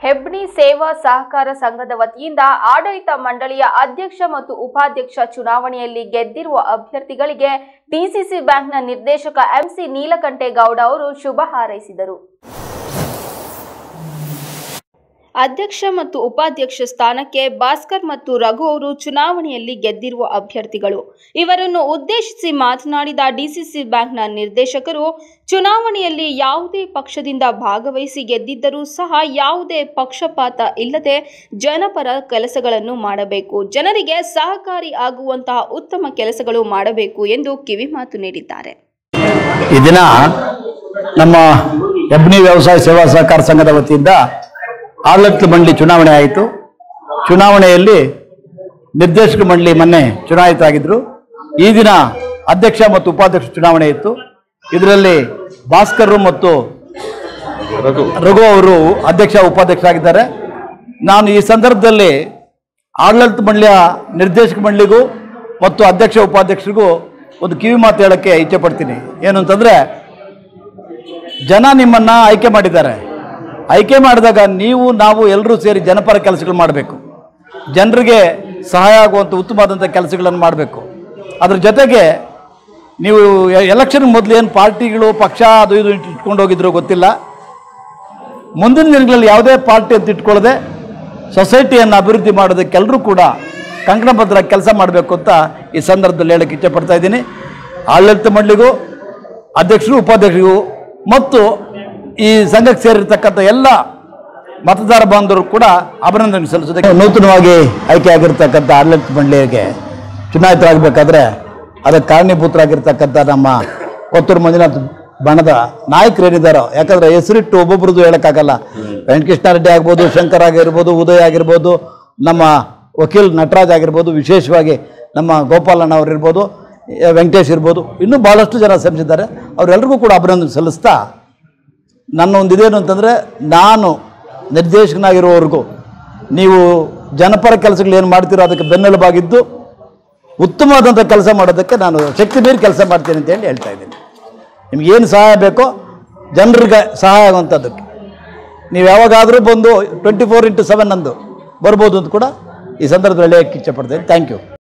ಹೆಬ್ನಿ ಸೇವಾ ಸಹಕಾರ ಸಂಘದ ವತಿಯಿಂದ ಆಡಳಿತ ಮಂಡಳಿಯ ಅಧ್ಯಕ್ಷ ಮತ್ತು ಉಪಾಧ್ಯಕ್ಷ ಚುನಾವಣೆಯಲ್ಲಿ ಗೆದ್ದಿರುವ ಅಭ್ಯರ್ಥಿಗಳಿಗೆ ಡಿಸಿಸಿ ಬ್ಯಾಂಕ್ನ ನಿರ್ದೇಶಕ ಎಂಸಿ ನೀಲಕಂಠೇಗೌಡ ಅವರು ಶುಭ ಹಾರೈಸಿದರು ಅಧ್ಯಕ್ಷ ಮತ್ತು ಉಪಾಧ್ಯಕ್ಷ ಸ್ಥಾನಕ್ಕೆ ಭಾಸ್ಕರ್ ಮತ್ತು ರಘು ಅವರು ಚುನಾವಣೆಯಲ್ಲಿ ಗೆದ್ದಿರುವ ಅಭ್ಯರ್ಥಿಗಳು ಇವರನ್ನು ಉದ್ದೇಶಿಸಿ ಮಾತನಾಡಿದ ಡಿಸಿಸಿ ಬ್ಯಾಂಕ್ನ ನಿರ್ದೇಶಕರು ಚುನಾವಣೆಯಲ್ಲಿ ಯಾವುದೇ ಪಕ್ಷದಿಂದ ಭಾಗವಹಿಸಿ ಗೆದ್ದಿದ್ದರೂ ಸಹ ಯಾವುದೇ ಪಕ್ಷಪಾತ ಇಲ್ಲದೆ ಜನಪರ ಕೆಲಸಗಳನ್ನು ಮಾಡಬೇಕು ಜನರಿಗೆ ಸಹಕಾರಿ ಆಗುವಂತಹ ಉತ್ತಮ ಕೆಲಸಗಳು ಮಾಡಬೇಕು ಎಂದು ಕಿವಿಮಾತು ನೀಡಿದ್ದಾರೆ ಈ ದಿನ ನಮ್ಮ ಹೆಬ್ನಿ ವ್ಯವಸಾಯ ಸೇವಾ ಸಹಕಾರ ಸಂಘದ ವತಿಯಿಂದ ಆಡಳಿತ ಮಂಡಳಿ ಚುನಾವಣೆ ಆಯಿತು ಚುನಾವಣೆಯಲ್ಲಿ ನಿರ್ದೇಶಕ ಮಂಡಳಿ ಮೊನ್ನೆ ಚುನಾಯಿತರಾಗಿದ್ದರು ಈ ದಿನ ಅಧ್ಯಕ್ಷ ಮತ್ತು ಉಪಾಧ್ಯಕ್ಷ ಚುನಾವಣೆ ಇತ್ತು ಇದರಲ್ಲಿ ಭಾಸ್ಕರ್ ಮತ್ತು ರಘು ಅವರು ಅಧ್ಯಕ್ಷ ಉಪಾಧ್ಯಕ್ಷರಾಗಿದ್ದಾರೆ ನಾನು ಈ ಸಂದರ್ಭದಲ್ಲಿ ಆಡಳಿತ ಮಂಡಳಿಯ ನಿರ್ದೇಶಕ ಮಂಡಳಿಗೂ ಮತ್ತು ಅಧ್ಯಕ್ಷ ಉಪಾಧ್ಯಕ್ಷರಿಗೂ ಒಂದು ಕಿವಿ ಮಾತು ಹೇಳೋಕ್ಕೆ ಇಚ್ಛೆ ಪಡ್ತೀನಿ ಏನು ಅಂತಂದರೆ ಜನ ನಿಮ್ಮನ್ನು ಆಯ್ಕೆ ಮಾಡಿದ್ದಾರೆ ಆಯ್ಕೆ ಮಾಡಿದಾಗ ನೀವು ನಾವು ಎಲ್ಲರೂ ಸೇರಿ ಜನಪರ ಕೆಲಸಗಳು ಮಾಡಬೇಕು ಜನರಿಗೆ ಸಹಾಯ ಆಗುವಂಥ ಉತ್ತಮವಾದಂಥ ಕೆಲಸಗಳನ್ನು ಮಾಡಬೇಕು ಅದ್ರ ಜೊತೆಗೆ ನೀವು ಎಲೆಕ್ಷನ್ ಮೊದಲು ಏನು ಪಾರ್ಟಿಗಳು ಪಕ್ಷ ಅದು ಇದು ಇಟ್ಕೊಂಡು ಹೋಗಿದ್ರು ಗೊತ್ತಿಲ್ಲ ಮುಂದಿನ ದಿನಗಳಲ್ಲಿ ಯಾವುದೇ ಪಾರ್ಟಿ ಅಂತ ಇಟ್ಕೊಳ್ಳದೆ ಸೊಸೈಟಿಯನ್ನು ಅಭಿವೃದ್ಧಿ ಮಾಡೋದಕ್ಕೆ ಎಲ್ಲರೂ ಕೂಡ ಕಂಕಣಬದ್ಧ ಕೆಲಸ ಮಾಡಬೇಕು ಅಂತ ಈ ಸಂದರ್ಭದಲ್ಲಿ ಹೇಳಕ್ಕೆ ಇಚ್ಛೆಪಡ್ತಾ ಇದ್ದೀನಿ ಆಡಳಿತ ಮಂಡಳಿಗೂ ಅಧ್ಯಕ್ಷರು ಉಪಾಧ್ಯಕ್ಷರಿಗೂ ಮತ್ತು ಈ ಸಂಘಕ್ಕೆ ಸೇರಿರ್ತಕ್ಕಂಥ ಎಲ್ಲ ಮತದಾರ ಬಾಂಧವರು ಕೂಡ ಅಭಿನಂದನೆ ಸಲ್ಲಿಸೋದಕ್ಕೆ ನೂತನವಾಗಿ ಆಯ್ಕೆ ಆಗಿರ್ತಕ್ಕಂಥ ಆಡಳಿತ ಮಂಡಳಿಗೆ ಚುನಾಯಿತರಾಗಬೇಕಾದ್ರೆ ಅದಕ್ಕೆ ಕಾರಣೀಭೂತರಾಗಿರ್ತಕ್ಕಂಥ ನಮ್ಮ ಕೊತ್ತೂರು ಮಂಜುನಾಥ್ ಬಣದ ನಾಯಕರು ಏನಿದ್ದಾರೋ ಯಾಕಂದ್ರೆ ಹೆಸರಿಟ್ಟು ಒಬ್ಬೊಬ್ರದ್ದು ಹೇಳೋಕ್ಕಾಗಲ್ಲ ವೆಂಕಟಕೃಷ್ಣ ರೆಡ್ಡಿ ಆಗ್ಬೋದು ಶಂಕರ್ ಆಗಿರ್ಬೋದು ಉದಯ್ ಆಗಿರ್ಬೋದು ನಮ್ಮ ವಕೀಲ್ ನಟರಾಜ್ ಆಗಿರ್ಬೋದು ವಿಶೇಷವಾಗಿ ನಮ್ಮ ಗೋಪಾಲಣ್ಣ ಅವ್ರು ಇರ್ಬೋದು ಎ, ವೆಂಕಟೇಶ್ ಇರ್ಬೋದು ಇನ್ನೂ ಭಾಳಷ್ಟು ಜನ ಶ್ರಮಿಸಿದ್ದಾರೆ ಅವರೆಲ್ಲರಿಗೂ ಕೂಡ ಅಭಿನಂದನೆ ಸಲ್ಲಿಸ್ತಾ ನನ್ನ ಒಂದು ಇದೇನು ಅಂತಂದರೆ ನಾನು ನಿರ್ದೇಶಕನಾಗಿರೋವರೆಗೂ ನೀವು ಜನಪರ ಕೆಲಸಗಳು ಏನು ಮಾಡ್ತೀರೋ ಅದಕ್ಕೆ ಬೆನ್ನೆಲುಬಾಗಿದ್ದು ಉತ್ತಮವಾದಂಥ ಕೆಲಸ ಮಾಡೋದಕ್ಕೆ ನಾನು ಶಕ್ತಿ ಮೀರಿ ಕೆಲಸ ಮಾಡ್ತೀನಿ ಅಂತ ಹೇಳಿ ಹೇಳ್ತಾ ಇದ್ದೀನಿ ನಿಮ್ಗೇನು ಸಹಾಯ ಬೇಕೋ ಜನರಿಗೆ ಸಹಾಯ ಆಗುವಂಥದ್ದಕ್ಕೆ ನೀವು ಯಾವಾಗಾದರೂ ಬಂದು ಟ್ವೆಂಟಿ ಫೋರ್ ಇಂಟು ಸೆವೆನ್ ಅಂದು ಬರ್ಬೋದು ಅಂತ ಕೂಡ ಈ ಸಂದರ್ಭದಲ್ಲಿ ಹೇಳಕ್ಕೆ ಇಚ್ಛೆ ಪಡ್ತೀನಿ ಥ್ಯಾಂಕ್ ಯು